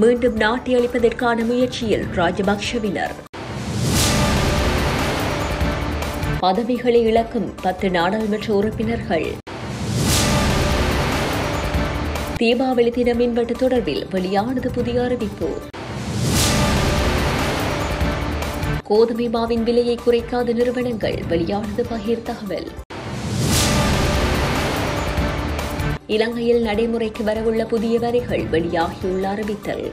மீண்டும் நாட்டை அளிப்பதற்கான முயற்சியில் ராஜபக்ஷவினர் பதவிகளை இழக்கும் பத்து நாடாளுமன்ற உறுப்பினர்கள் தீபாவளி தின மின்வெட்டு தொடர்பில் வெளியானது புதிய அறிவிப்பு கோதுமை மாவின் விலையை குறைக்காத நிறுவனங்கள் வெளியானது பகிர் தகவல் இலங்கையில் நடைமுறைக்கு வரவுள்ள புதிய வரிகள் வெளியாகியுள்ள அறிவித்தல்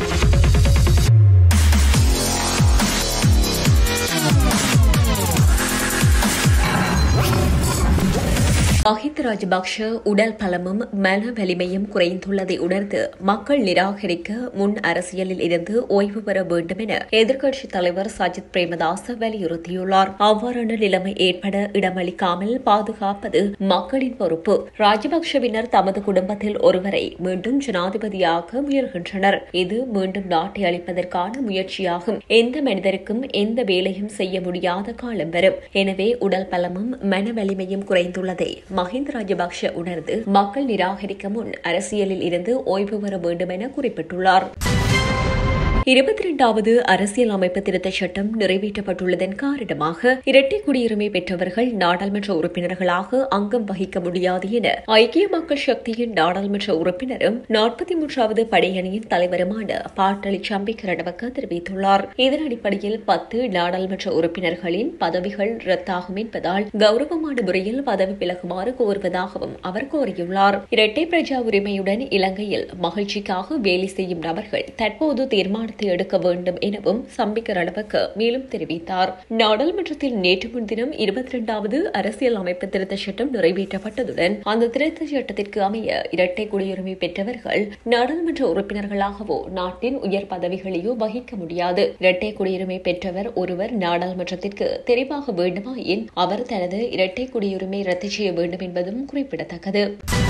மஹித் ராஜபக்ஷ உடல் பலமும் மன வலிமையும் குறைந்துள்ளதை உணர்ந்து மக்கள் நிராகரிக்க முன் அரசியலில் இருந்து ஓய்வு பெற வேண்டும் என எதிர்க்கட்சித் தலைவர் சஜித் பிரேமதாச வலியுறுத்தியுள்ளார் அவ்வாறான நிலைமை ஏற்பட இடமளிக்காமல் பாதுகாப்பது மக்களின் பொறுப்பு ராஜபக்ஷவினர் தமது குடும்பத்தில் ஒருவரை மீண்டும் ஜனாதிபதியாக்க முயல்கின்றனர் இது மீண்டும் நாட்டை அளிப்பதற்கான முயற்சியாகும் எந்த மனிதருக்கும் எந்த வேலையும் செய்ய முடியாத காலம் வரும் எனவே உடல் பலமும் மன வலிமையும் குறைந்துள்ளதை மஹிந்த ராஜபக்ஷ உணர்ந்து மக்கள் நிராகரிக்க முன் அரசியலில் இருந்து ஓய்வு பெற வேண்டும் என குறிப்பிட்டுள்ளார் இருபத்தி இரண்டாவது அரசியல் அமைப்பு திருத்தச் சட்டம் நிறைவேற்றப்பட்டுள்ளதன் காரணமாக இரட்டை குடியுரிமை பெற்றவர்கள் நாடாளுமன்ற உறுப்பினர்களாக அங்கம் வகிக்க முடியாது என ஐக்கிய மக்கள் சக்தியின் நாடாளுமன்ற உறுப்பினரும் நாற்பத்தி மூன்றாவது படையணியின் தலைவருமான பாட்டளி சம்பிக் ரணவக்க தெரிவித்துள்ளார் இதன் அடிப்படையில் பத்து நாடாளுமன்ற உறுப்பினர்களின் பதவிகள் ரத்தாகும் என்பதால் கௌரவமான முறையில் பதவி விலகுமாறு கோருவதாகவும் அவர் கோரியுள்ளார் இரட்டை பிரஜா உரிமையுடன் இலங்கையில் மகிழ்ச்சிக்காக வேலை செய்யும் நபர்கள் தற்போது தீர்மானம் தீர்மானத்தை எடுக்க வேண்டும் எனவும் சம்பிக்க ரணவக்க மேலும் தெரிவித்தார் நாடாளுமன்றத்தில் நேற்று முன்தினம் இருபத்தி இரண்டாவது அரசியல் அமைப்பு திருத்த சட்டம் நிறைவேற்றப்பட்டதுடன் அந்த திருத்த சட்டத்திற்கு அமைய இரட்டை குடியுரிமை பெற்றவர்கள் நாடாளுமன்ற உறுப்பினர்களாகவோ நாட்டின் உயர் பதவிகளையோ வகிக்க முடியாது இரட்டை குடியுரிமை பெற்றவர் ஒருவர் நாடாளுமன்றத்திற்கு தெரிவாக வேண்டுமாயின் அவர் தனது இரட்டை குடியுரிமை ரத்து செய்ய வேண்டும் என்பதும் குறிப்பிடத்தக்கது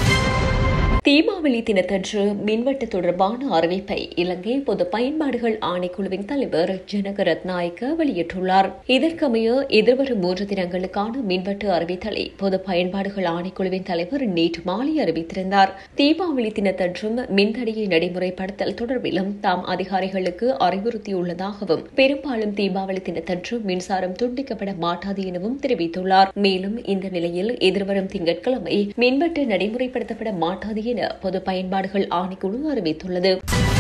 தீபாவளி தினத்தன்று மின்வெட்டு தொடர்பான அறிவிப்பை இலங்கை பொது பயன்பாடுகள் ஆணைக்குழுவின் தலைவர் ஜனக ரத்நாயக்க வெளியிட்டுள்ளார் இதற்கமைய எதிர்வரும் மூன்று தினங்களுக்கான மின்வெட்டு அறிவித்தலை பொது பயன்பாடுகள் ஆணைக்குழுவின் தலைவர் நேற்று மாலை அறிவித்திருந்தார் தீபாவளி தினத்தன்றும் மின்தடையை நடைமுறைப்படுத்தல் தொடர்பிலும் தாம் அதிகாரிகளுக்கு அறிவுறுத்தியுள்ளதாகவும் பெரும்பாலும் தீபாவளி தினத்தன்று மின்சாரம் துண்டிக்கப்பட மாட்டாது எனவும் தெரிவித்துள்ளார் மேலும் இந்த நிலையில் எதிர்வரும் திங்கட்கிழமை மின்வெட்டு நடைமுறைப்படுத்தப்பட மாட்டாது என பொது பயன்பாடுகள் ஆணைக்குழு அறிவித்துள்ளது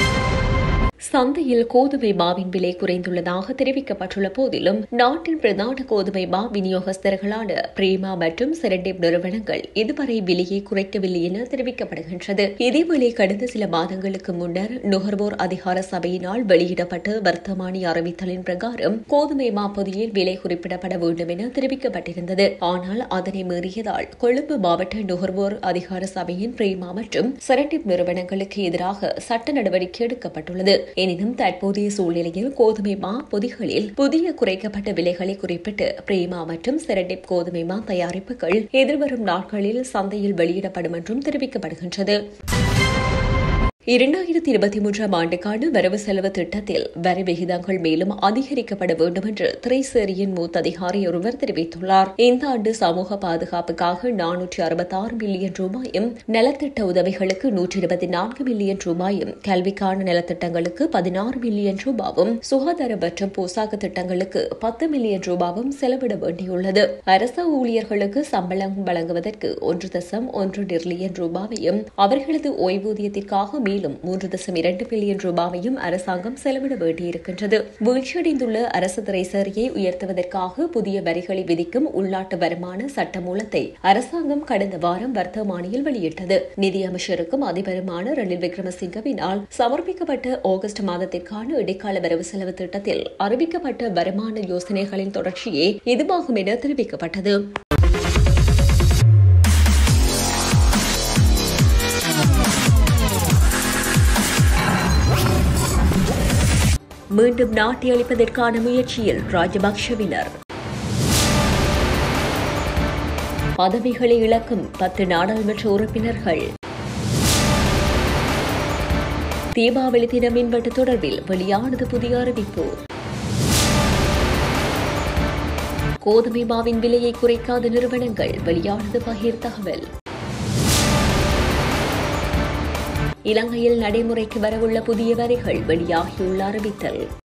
சந்தையில் கோதுமை மாவின் விலை குறைந்துள்ளதாக தெரிவிக்கப்பட்டுள்ள போதிலும் நாட்டின் பிரதான கோதுமை மா விநியோகஸ்தர்களான பிரேமா மற்றும் செரண்டேப் நிறுவனங்கள் இதுவரை விலையை குறைக்கவில்லை என தெரிவிக்கப்படுகின்றது இதேவேளை கடந்த சில மாதங்களுக்கு முன்னர் நுகர்வோர் அதிகார சபையினால் வெளியிடப்பட்ட வர்த்தமானி அறிவித்தலின் பிரகாரம் கோதுமை மா பொதியில் விலை குறிப்பிடப்பட வேண்டும் என தெரிவிக்கப்பட்டிருந்தது ஆனால் அதனை மீறியதால் கொழும்பு மாவட்ட நுகர்வோர் அதிகார சபையின் பிரேமா மற்றும் செரண்டேப் நிறுவனங்களுக்கு எதிராக சட்ட நடவடிக்கை எடுக்கப்பட்டுள்ளது எனினும் தற்போதைய சூழ்நிலையில் கோதுமை மா பொதிகளில் புதிய குறைக்கப்பட்ட விலைகளை குறிப்பிட்டு பிரேமா மற்றும் செரடிப் கோதுமை மா தயாரிப்புகள் எதிர்வரும் நாட்களில் சந்தையில் வெளியிடப்படும் என்றும் தெரிவிக்கப்படுகின்றது இரண்டாயிரத்தி இருபத்தி மூன்றாம் ஆண்டுக்கான வரவு செலவு திட்டத்தில் வரி விகிதங்கள் மேலும் அதிகரிக்கப்பட வேண்டும் என்று திரைசேரியின் மூத்த அதிகாரி ஒருவர் தெரிவித்துள்ளார் இந்த ஆண்டு சமூக பாதுகாப்புக்காக நானூற்றி அறுபத்தாறு மில்லியன் ரூபாயும் நலத்திட்ட உதவிகளுக்கு நூற்றி இருபத்தி நான்கு மில்லியன் ரூபாயும் கல்விக்கான நலத்திட்டங்களுக்கு பதினாறு மில்லியன் ரூபாவும் சுகாதார மற்றும் போசாக்கு திட்டங்களுக்கு பத்து மில்லியன் ரூபாவும் செலவிட வேண்டியுள்ளது அரசு ஊழியர்களுக்கு சம்பளம் வழங்குவதற்கு ஒன்று தசம் ஒன்று டிரில்லியன் ரூபாவையும் அவர்களது ஓய்வூதியத்திற்காக மேலும் மூன்று தசம் இரண்டு பில்லியன் ரூபாவையும் அரசாங்கம் செலவிட வேண்டியிருக்கின்றது வீழ்ச்சியடைந்துள்ள அரசு திரைசேரியை உயர்த்துவதற்காக புதிய வரிகளை விதிக்கும் உள்நாட்டு வருமான சட்டமூலத்தை அரசாங்கம் கடந்த வாரம் வர்த்தமானியில் வெளியிட்டது நிதியமைச்சருக்கும் அதிபருமான ரணில் விக்ரமசிங்கவினால் சமர்ப்பிக்கப்பட்ட ஆகஸ்ட் மாதத்திற்கான இடைக்கால வரவு செலவு திட்டத்தில் அறிவிக்கப்பட்ட வருமான யோசனைகளின் தொடர்ச்சியே இதுவாகும் என தெரிவிக்கப்பட்டது மீண்டும் நாட்டை அளிப்பதற்கான முயற்சியில் ராஜபக்ஷவினர் பதவிகளை இழக்கும் பத்து நாடாளுமன்ற உறுப்பினர்கள் தீபாவளி தின மின்வெட்டு தொடர்பில் வெளியானது புதிய அறிவிப்பு கோதுமை மாவின் விலையை குறைக்காத நிறுவனங்கள் வெளியானது பகிர் தகவல் இலங்கையில் நடைமுறைக்கு வரவுள்ள புதிய வரிகள் வெளியாகியுள்ள அறிவித்தல்